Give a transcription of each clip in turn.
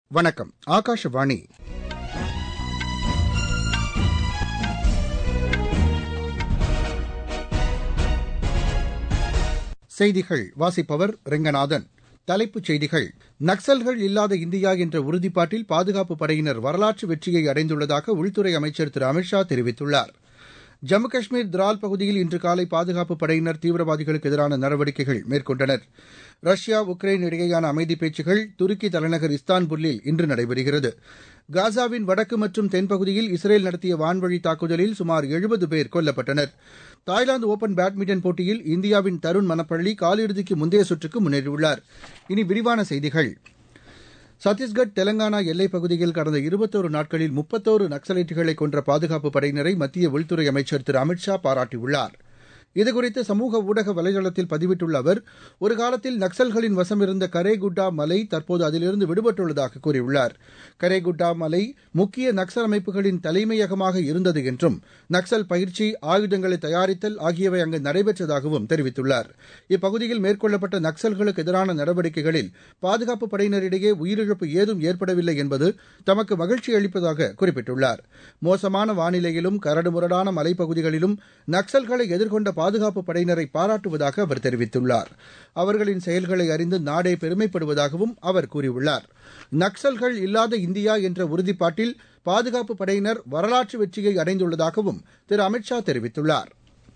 வணக்கம் ஆகாஷவாணி செய்திகள் வாசிப்பவர் ரெங்கநாதன் தலைப்புச் செய்திகள் நக்சல்கள் இல்லாத இந்தியா என்ற உறுதிப்பாட்டில் பாதுகாப்பு படையினர் வரலாற்று வெற்றியை அடைந்துள்ளதாக உள்துறை அமைச்சர் திரு அமித் ஷா தெரிவித்துள்ளார் ஜம்மு காஷ்மீர் திரால் பகுதியில் இன்று காலை பாதுகாப்பு படையினர் தீவிரவாதிகளுக்கு எதிரான நடவடிக்கைகள் மேற்கொண்டனர் ரஷ்யா உக்ரைன் இடையேயான அமைதி பேச்சுகள் துருக்கி தலைநகர் இஸ்தான்புல்லில் இன்று நடைபெறுகிறது காசாவின் வடக்கு மற்றும் தென்பகுதியில் இஸ்ரேல் நடத்திய வான்வழி தாக்குதலில் சுமார் எழுபது பேர் கொல்லப்பட்டனர் தாய்லாந்து ஒபன் பேட்மிண்டன் போட்டியில் இந்தியாவின் தருண் மனப்பள்ளி காலிறுதிக்கு முந்தைய சுற்றுக்கு முன்னேறியுள்ளார் இனி விரிவான செய்திகள் சத்தீஸ்கட் தெலங்கானா எல்லைப் பகுதியில் கடந்த இருபத்தோரு நாட்களில் முப்பத்தோரு நக்சலைட்டுகளை கொன்ற பாதுகாப்பு படையினரை மத்திய உள்துறை அமைச்சர் திரு அமித் ஷா பாராட்டியுள்ளார் இதுகுறித்து சமூக ஊடக வலைதளத்தில் பதிவிட்டுள்ள அவர் ஒரு காலத்தில் நக்சல்களின் வசம் இருந்த கரேகுட்டா மலை தற்போது அதிலிருந்து விடுபட்டுள்ளதாக கூறியுள்ளார் கரேகுட்டா மலை முக்கிய நக்சல் அமைப்புகளின் தலைமையகமாக இருந்தது என்றும் நக்சல் பயிற்சி ஆயுதங்களை தயாரித்தல் ஆகியவை அங்கு நடைபெற்றதாகவும் தெரிவித்துள்ளார் இப்பகுதியில் மேற்கொள்ளப்பட்ட நக்சல்களுக்கு எதிரான நடவடிக்கைகளில் பாதுகாப்பு படையினரிடையே உயிரிழப்பு ஏதும் ஏற்படவில்லை என்பது தமக்கு மகிழ்ச்சி அளிப்பதாக குறிப்பிட்டுள்ளார் மோசமான வானிலையிலும் கரடுமுரடான மலைப்பகுதிகளிலும் நக்சல்களை எதிர்கொண்ட பாதுகாப்பு படையினரை பாராட்டுவதாக அவர் தெரிவித்துள்ளார் அவர்களின் செயல்களை அறிந்து நாடே பெருமைப்படுவதாகவும் அவர் கூறியுள்ளார் நக்சல்கள் இல்லாத இந்தியா என்ற உறுதிப்பாட்டில் பாதுகாப்பு படையினர் வரலாற்று வெற்றியை அடைந்துள்ளதாகவும் திரு அமித் ஷா தெரிவித்துள்ளார்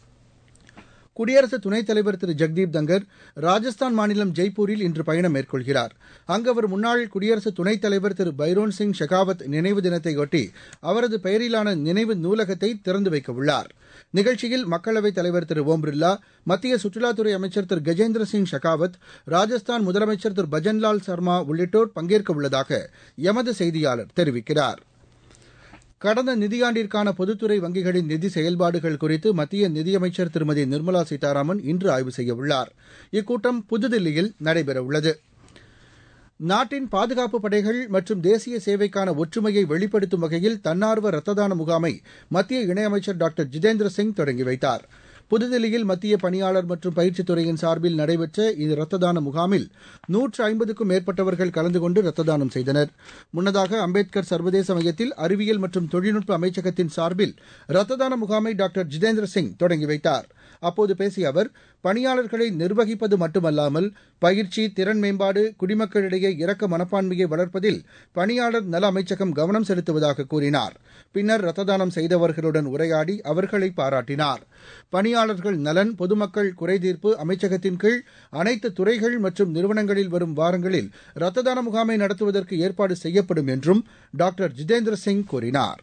குடியரசு துணைத் தலைவர் திரு ஜெக்தீப் தங்கர் ராஜஸ்தான் மாநிலம் ஜெய்ப்பூரில் இன்று பயணம் மேற்கொள்கிறார் அங்கு அவர் முன்னாள் குடியரசு துணைத் தலைவர் திரு பைரோன் சிங் ஷெகாவத் நினைவு தினத்தையொட்டி அவரது பெயரிலான நினைவு நூலகத்தை திறந்து வைக்க உள்ளார் நிகழ்ச்சியில் மக்களவைத் தலைவர் திரு ஓம் பிர்லா மத்திய சுற்றுலாத்துறை அமைச்சர் திரு கஜேந்திர சிங் ஷெகாவத் ராஜஸ்தான் முதலமைச்சர் திரு பஜன்லால் சர்மா உள்ளிட்டோர் பங்கேற்க உள்ளதாக எமது செய்தியாளர் தெரிவிக்கிறார் கடந்த நிதியாண்டிற்கான பொதுத்துறை வங்கிகளின் நிதி செயல்பாடுகள் குறித்து மத்திய நிதியமைச்சர் திருமதி நிர்மலா சீதாராமன் இன்று ஆய்வு செய்யவுள்ளார் இக்கூட்டம் புதுதில்லியில் நடைபெறவுள்ளது நாட்டின் பாதுகாப்பு படைகள் மற்றும் தேசிய சேவைக்கான ஒற்றுமையை வெளிப்படுத்தும் வகையில் தன்னார்வ ரத்த தான முகாமை மத்திய இணையமைச்சர் டாக்டர் ஜிதேந்திர சிங் தொடங்கி வைத்தார் புதுதில்லியில் மத்திய பணியாளர் மற்றும் பயிற்சித் துறையின் சார்பில் நடைபெற்ற இந்த ரத்த தான முகாமில் நூற்று ஐம்பதுக்கும் மேற்பட்டவர்கள் கலந்து கொண்டு ரத்த தானம் செய்தனர் முன்னதாக அம்பேத்கர் சர்வதேச மையத்தில் அறிவியல் மற்றும் தொழில்நுட்ப அமைச்சகத்தின் சார்பில் ரத்த தான முகாமை டாக்டர் ஜிதேந்திர சிங் தொடங்கி வைத்தார் அப்போது பேசிய அவர் பணியாளர்களை நிர்வகிப்பது மட்டுமல்லாமல் பயிற்சி திறன் மேம்பாடு குடிமக்களிடையே இரக்க மனப்பான்மையை வளர்ப்பதில் பணியாளர் நல அமைச்சகம் கவனம் செலுத்துவதாக கூறினார் பின்னர் ரத்த தானம் செய்தவர்களுடன் உரையாடி அவர்களை பாராட்டினார் பணியாளர்கள் நலன் பொதுமக்கள் குறைதீர்ப்பு அமைச்சகத்தின் கீழ் அனைத்து துறைகள் மற்றும் நிறுவனங்களில் வரும் வாரங்களில் ரத்த தான முகாமை நடத்துவதற்கு ஏற்பாடு செய்யப்படும் என்றும் டாக்டர் ஜிதேந்திர சிங் கூறினார்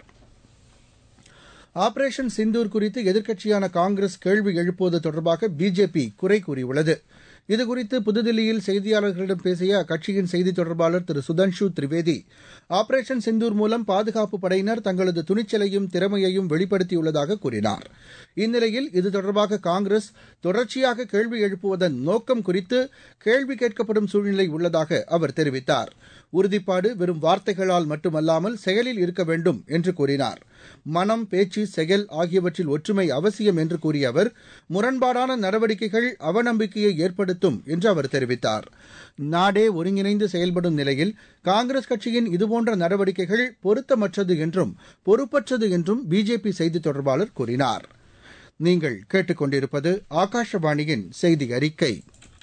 ஆபரேஷன் சிந்தூர் குறித்து எதிர்க்கட்சியான காங்கிரஸ் கேள்வி எழுப்புவது தொடர்பாக பிஜேபி குறை கூறியுள்ளது இதுகுறித்து புதுதில்லியில் செய்தியாளர்களிடம் பேசிய அக்கட்சியின் செய்தித் தொடர்பாளர் திரு சுதன்ஷு திரிவேதி ஆபரேஷன் சிந்தூர் மூலம் பாதுகாப்பு படையினர் தங்களது துணிச்சலையும் திறமையையும் வெளிப்படுத்தியுள்ளதாக கூறினார் இந்நிலையில் இது தொடர்பாக காங்கிரஸ் தொடர்ச்சியாக கேள்வி எழுப்புவதன் நோக்கம் குறித்து கேள்வி கேட்கப்படும் சூழ்நிலை உள்ளதாக அவர் தெரிவித்தார் உறுதிப்பாடு வெறும் வார்த்தைகளால் மட்டுமல்லாமல் செயலில் இருக்க வேண்டும் என்று கூறினார் மனம் பேச்சு செயல் ஆகியவற்றில் ஒற்றுமை அவசியம் என்று கூறிய அவர் முரண்பாடான நடவடிக்கைகள் அவநம்பிக்கையை ஏற்படுத்தும் என்று அவர் தெரிவித்தார் நாடே ஒருங்கிணைந்து செயல்படும் நிலையில் காங்கிரஸ் கட்சியின் இதுபோன்ற நடவடிக்கைகள் பொருத்தமற்றது என்றும் பொறுப்பற்றது என்றும் பிஜேபி செய்தித் தொடர்பாளர் கூறினார் நீங்கள் கேட்டுக்கொண்டிருப்பது ஆகாஷவாணியின் செய்தி அறிக்கை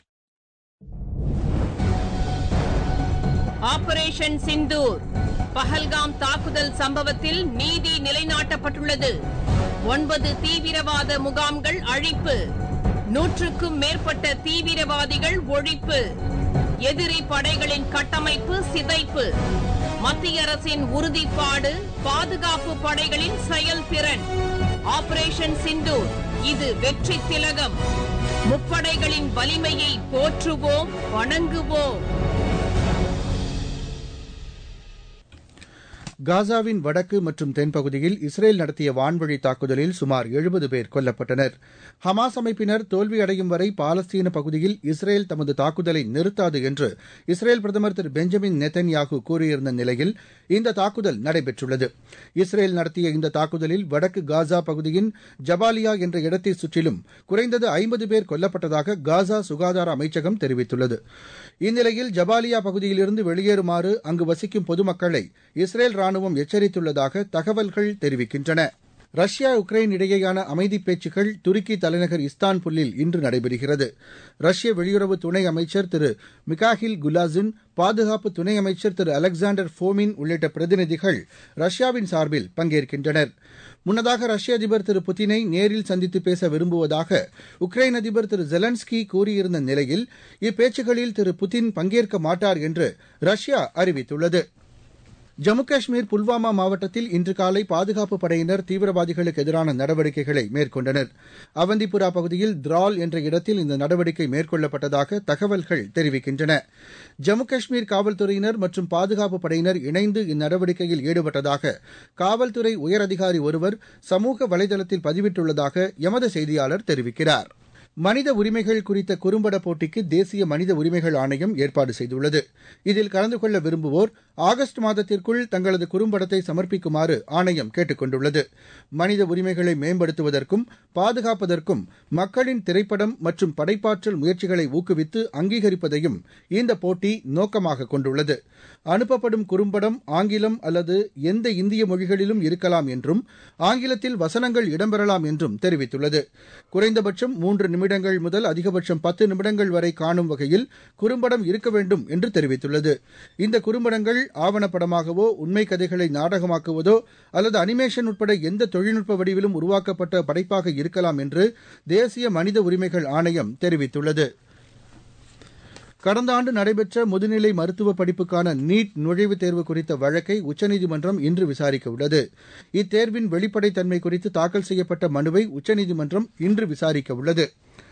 ஆபரேஷன் சிந்தூர் பஹல்காம் தாக்குதல் சம்பவத்தில் நீதி நிலைநாட்டப்பட்டுள்ளது ஒன்பது தீவிரவாத முகாம்கள் அழிப்பு நூற்றுக்கும் மேற்பட்ட தீவிரவாதிகள் ஒழிப்பு எதிரி படைகளின் கட்டமைப்பு சிதைப்பு மத்திய அரசின் உறுதிப்பாடு பாதுகாப்பு படைகளின் செயல்திறன் ஆபரேஷன் சிந்தூர் இது வெற்றி திலகம் முப்படைகளின் வலிமையை போற்றுவோம் வணங்குவோம் காசாவின் வடக்கு மற்றும் தென்பகுதியில் இஸ்ரேல் நடத்திய வான்வழி தாக்குதலில் சுமார் எழுபது பேர் கொல்லப்பட்டனர் ஹமாஸ் அமைப்பினர் தோல்வியடையும் வரை பாலஸ்தீன பகுதியில் இஸ்ரேல் தமது தாக்குதலை நிறுத்தாது என்று இஸ்ரேல் பிரதமர் திரு பெஞ்சமின் நெத்தன்யாகு கூறியிருந்த நிலையில் இந்த தாக்குதல் நடைபெற்றுள்ளது இஸ்ரேல் நடத்திய இந்த தாக்குதலில் வடக்கு காசா பகுதியின் ஜபாலியா என்ற இடத்தை சுற்றிலும் குறைந்தது ஐம்பது பேர் கொல்லப்பட்டதாக காசா சுகாதார அமைச்சகம் தெரிவித்துள்ளது இந்நிலையில் ஜபாலியா பகுதியிலிருந்து வெளியேறுமாறு அங்கு வசிக்கும் பொதுமக்களை இஸ்ரேல் ராணுவம் எச்சரித்துள்ளதாக தகவல்கள் தெரிவிக்கின்றன ரஷ்யா உக்ரைன் இடையேயான அமைதிப் பேச்சுக்கள் துருக்கி தலைநகர் இஸ்தான்புல்லில் இன்று நடைபெறுகிறது ரஷ்ய வெளியுறவு துணை அமைச்சர் திரு மிகாஹில் குலாசின் பாதுகாப்பு துணை அமைச்சர் திரு அலெக்சாண்டர் ஃபோமின் உள்ளிட்ட பிரதிநிதிகள் ரஷ்யாவின் சார்பில் பங்கேற்கின்றனர் முன்னதாக ரஷ்ய அதிபர் திரு புதினை நேரில் சந்தித்து பேச விரும்புவதாக உக்ரைன் அதிபர் திரு ஜெலன்ஸ்கி கூறியிருந்த நிலையில் இப்பேச்சுகளில் திரு புதின் பங்கேற்க மாட்டார் என்று ரஷ்யா அறிவித்துள்ளது ஜம்மு காஷ்மீர் புல்வாமா மாவட்டத்தில் இன்று காலை பாதுகாப்பு படையினர் தீவிரவாதிகளுக்கு எதிரான நடவடிக்கைகளை மேற்கொண்டனர் அவந்திபுரா பகுதியில் திரால் என்ற இடத்தில் இந்த நடவடிக்கை மேற்கொள்ளப்பட்டதாக தகவல்கள் தெரிவிக்கின்றன ஜம்மு காஷ்மீர் காவல்துறையினர் மற்றும் பாதுகாப்பு படையினர் இணைந்து இந்நடவடிக்கையில் ஈடுபட்டதாக காவல்துறை உயரதிகாரி ஒருவர் சமூக வலைதளத்தில் பதிவிட்டுள்ளதாக எமது செய்தியாளர் தெரிவிக்கிறார் மனித உரிமைகள் குறித்த குறும்பட போட்டிக்கு தேசிய மனித உரிமைகள் ஆணையம் ஏற்பாடு செய்துள்ளது இதில் கலந்து கொள்ள விரும்புவோர் ஆகஸ்ட் மாதத்திற்குள் தங்களது குறும்படத்தை சமர்ப்பிக்குமாறு ஆணையம் கேட்டுக் கொண்டுள்ளது மனித உரிமைகளை மேம்படுத்துவதற்கும் பாதுகாப்பதற்கும் மக்களின் திரைப்படம் மற்றும் படைப்பாற்றல் முயற்சிகளை ஊக்குவித்து அங்கீகரிப்பதையும் இந்த போட்டி நோக்கமாக கொண்டுள்ளது அனுப்பப்படும் குறும்படம் ஆங்கிலம் அல்லது எந்த இந்திய மொழிகளிலும் இருக்கலாம் என்றும் ஆங்கிலத்தில் வசனங்கள் இடம்பெறலாம் என்றும் தெரிவித்துள்ளது குறைந்தபட்சம் மூன்று நிமிடங்கள் முதல் அதிகபட்சம் பத்து நிமிடங்கள் வரை காணும் வகையில் குறும்படம் இருக்க வேண்டும் என்று தெரிவித்துள்ளது இந்த குறும்படங்கள் ஆவணப்படமாகவோ உண்மை கதைகளை நாடகமாக்குவதோ அல்லது அனிமேஷன் உட்பட எந்த தொழில்நுட்ப வடிவிலும் உருவாக்கப்பட்ட படைப்பாக இருக்கலாம் என்று தேசிய மனித உரிமைகள் ஆணையம் தெரிவித்துள்ளது கடந்த ஆண்டு நடைபெற்ற முதுநிலை மருத்துவ படிப்புக்கான நீட் நுழைவுத் தேர்வு குறித்த வழக்கை உச்சநீதிமன்றம் இன்று விசாரிக்க உள்ளது இத்தேர்வின் வெளிப்படைத்தன்மை குறித்து தாக்கல் செய்யப்பட்ட மனுவை உச்சநீதிமன்றம் இன்று விசாரிக்க உள்ளது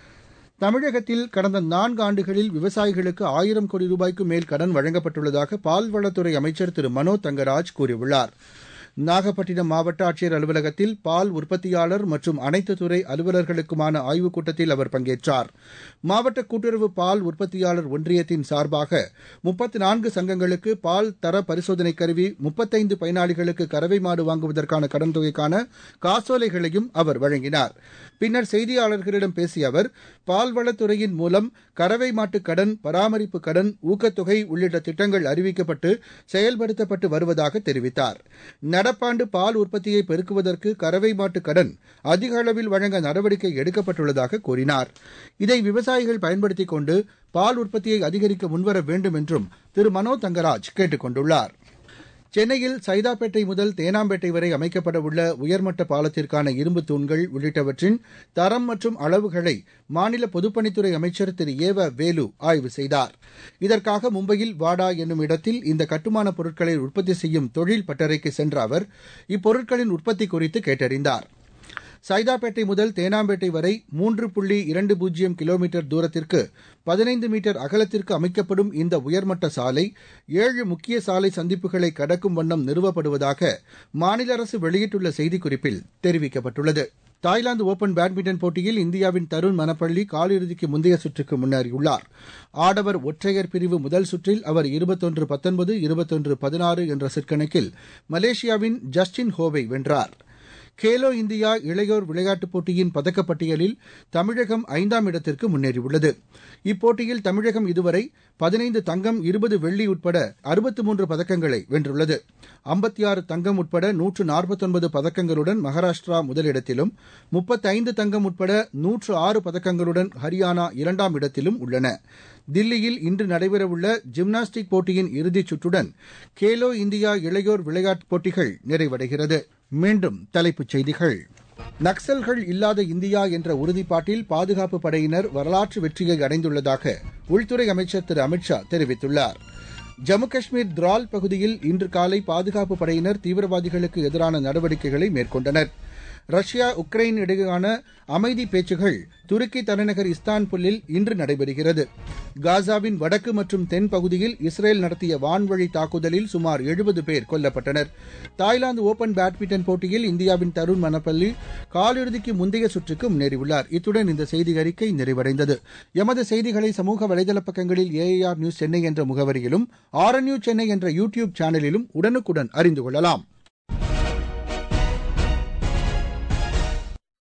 தமிழகத்தில் கடந்த நான்கு ஆண்டுகளில் விவசாயிகளுக்கு ஆயிரம் கோடி ரூபாய்க்கு மேல் கடன் வழங்கப்பட்டுள்ளதாக பால்வளத்துறை அமைச்சர் திரு மனோ தங்கராஜ் கூறியுள்ளார் நாகப்பட்டினம் மாவட்ட ஆட்சியர் அலுவலகத்தில் பால் உற்பத்தியாளர் மற்றும் அனைத்து துறை அலுவலர்களுக்குமான ஆய்வுக் கூட்டத்தில் அவர் பங்கேற்றார் மாவட்ட கூட்டுறவு பால் உற்பத்தியாளர் ஒன்றியத்தின் சார்பாக முப்பத்தி நான்கு சங்கங்களுக்கு பால் தர பரிசோதனை கருவி முப்பத்தைந்து பயனாளிகளுக்கு கறவை மாடு வாங்குவதற்கான கடன் தொகைக்கான காசோலைகளையும் அவர் வழங்கினார் பின்னர் செய்தியாளர்களிடம் பேசிய அவர் பால்வளத்துறையின் மூலம் கறவை மாட்டு கடன் பராமரிப்பு கடன் ஊக்கத்தொகை உள்ளிட்ட திட்டங்கள் அறிவிக்கப்பட்டு செயல்படுத்தப்பட்டு வருவதாக தெரிவித்தார் நடப்பாண்டு பால் உற்பத்தியை பெருக்குவதற்கு கறவை மாட்டு கடன் அதிக அளவில் வழங்க நடவடிக்கை எடுக்கப்பட்டுள்ளதாக கூறினார் இதை விவசாயிகள் பயன்படுத்திக் கொண்டு பால் உற்பத்தியை அதிகரிக்க முன்வர வேண்டும் என்றும் திரு மனோ தங்கராஜ் கேட்டுக் கொண்டுள்ளார் சென்னையில் சைதாப்பேட்டை முதல் தேனாம்பேட்டை வரை அமைக்கப்பட உள்ள உயர்மட்ட பாலத்திற்கான இரும்பு தூண்கள் உள்ளிட்டவற்றின் தரம் மற்றும் அளவுகளை மாநில பொதுப்பணித்துறை அமைச்சர் திரு ஏவ வேலு ஆய்வு செய்தார் இதற்காக மும்பையில் வாடா என்னும் இடத்தில் இந்த கட்டுமானப் பொருட்களை உற்பத்தி செய்யும் தொழில் பட்டறைக்கு சென்ற அவர் இப்பொருட்களின் உற்பத்தி குறித்து கேட்டறிந்தார் சைதாப்பேட்டை முதல் தேனாம்பேட்டை வரை மூன்று புள்ளி இரண்டு பூஜ்ஜியம் கிலோமீட்டர் தூரத்திற்கு பதினைந்து மீட்டர் அகலத்திற்கு அமைக்கப்படும் இந்த உயர்மட்ட சாலை ஏழு முக்கிய சாலை சந்திப்புகளை கடக்கும் வண்ணம் நிறுவப்படுவதாக மாநில அரசு வெளியிட்டுள்ள செய்திக்குறிப்பில் தெரிவிக்கப்பட்டுள்ளது தாய்லாந்து ஓபன் பேட்மிண்டன் போட்டியில் இந்தியாவின் தருண் மனப்பள்ளி காலிறுதிக்கு முந்தைய சுற்றுக்கு முன்னேறியுள்ளார் ஆடவர் ஒற்றையர் பிரிவு முதல் சுற்றில் அவர் இருபத்தொன்று பத்தொன்பது இருபத்தொன்று பதினாறு என்ற செட்கணக்கில் மலேசியாவின் ஜஸ்டின் ஹோவை வென்றார் கேலோ இந்தியா இளையோர் விளையாட்டுப் போட்டியின் பதக்கப்பட்டியலில் தமிழகம் ஐந்தாம் இடத்திற்கு முன்னேறியுள்ளது இப்போட்டியில் தமிழகம் இதுவரை பதினைந்து தங்கம் இருபது வெள்ளி உட்பட அறுபத்து மூன்று பதக்கங்களை வென்றுள்ளது ஐம்பத்தி ஆறு தங்கம் உட்பட நூற்று நாற்பத்தொன்பது பதக்கங்களுடன் மகாராஷ்டிரா முதலிடத்திலும் முப்பத்தைந்து தங்கம் உட்பட நூற்று ஆறு பதக்கங்களுடன் ஹரியானா இரண்டாம் இடத்திலும் உள்ளன தில்லியில் இன்று நடைபெறவுள்ள ஜிம்னாஸ்டிக் போட்டியின் இறுதிச் சுற்றுடன் கேலோ இந்தியா இளையோர் விளையாட்டுப் போட்டிகள் நிறைவடைகிறது மீண்டும் தலைப்புச் செய்திகள் நக்சல்கள் இல்லாத இந்தியா என்ற உறுதிப்பாட்டில் பாதுகாப்பு படையினர் வரலாற்று வெற்றியை அடைந்துள்ளதாக உள்துறை அமைச்சர் திரு அமித்ஷா தெரிவித்துள்ளார் ஜம்மு காஷ்மீர் திரால் பகுதியில் இன்று காலை பாதுகாப்பு படையினர் தீவிரவாதிகளுக்கு எதிரான நடவடிக்கைகளை மேற்கொண்டனர் ரஷ்யா உக்ரைன் இடையேயான அமைதி பேச்சுகள் துருக்கி தலைநகர் இஸ்தான்புல்லில் இன்று நடைபெறுகிறது காசாவின் வடக்கு மற்றும் தென் பகுதியில் இஸ்ரேல் நடத்திய வான்வழி தாக்குதலில் சுமார் எழுபது பேர் கொல்லப்பட்டனர் தாய்லாந்து ஓபன் பேட்மிண்டன் போட்டியில் இந்தியாவின் தருண் மனப்பள்ளி காலிறுதிக்கு முந்தைய சுற்றுக்கு முன்னேறியுள்ளார் இத்துடன் இந்த செய்தி அறிக்கை நிறைவடைந்தது எமது செய்திகளை சமூக வலைதள பக்கங்களில் ஏஐஆர் நியூஸ் சென்னை என்ற முகவரியிலும் ஆர்என்யூ சென்னை என்ற யூ டியூப் சேனலிலும் உடனுக்குடன் அறிந்து கொள்ளலாம்